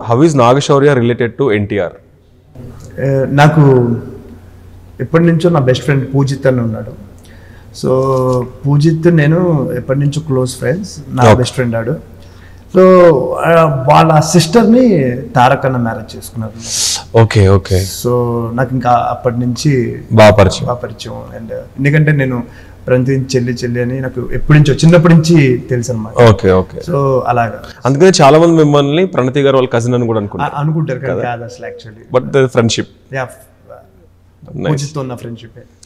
How is Nagashaurya related to NTR ఆ, నాకు ఎప్పటి నుంచో నా బెస్ట్ ఫ్రెండ్ పూజిత్ అని ఉన్నాడు సో పూజిత్ నేను ఎప్పటి నుంచో క్లోజ్ ఫ్రెండ్స్ నా Okay. బెస్ట్ ఫ్రెండ్ ఆడు సో ఆ, వాళ్ళ సిస్టర్ని తారక్ అన్న మ్యారేజ్ చేసుకున్నారు ఓకే ఓకే సో నాకు ఇంకా అప్పటి నుంచి బాగా పరిచయం బాగా పరిచయం అండ్ ఎందుకంటే నేను ప్రణతి చెల్లి చెల్లి అని నాకు ఎప్పటి నుంచో చిన్నప్పటి నుంచి తెలుసు అనమాట ఓకే ఓకే సో అలాగా అందుకనే చాలా మంది మిమ్మల్ని ప్రణతి గారు వాళ్ళ కజిన్ అని కూడా అనుకుంటారు అ- అనుకుంటారు కానీ కాదు అసలు యాక్చువల్లీ బట్ ద ఫ్రెండ్షిప్ యా పూజిత్ ఉన్న ఫ్రెండ్షిప్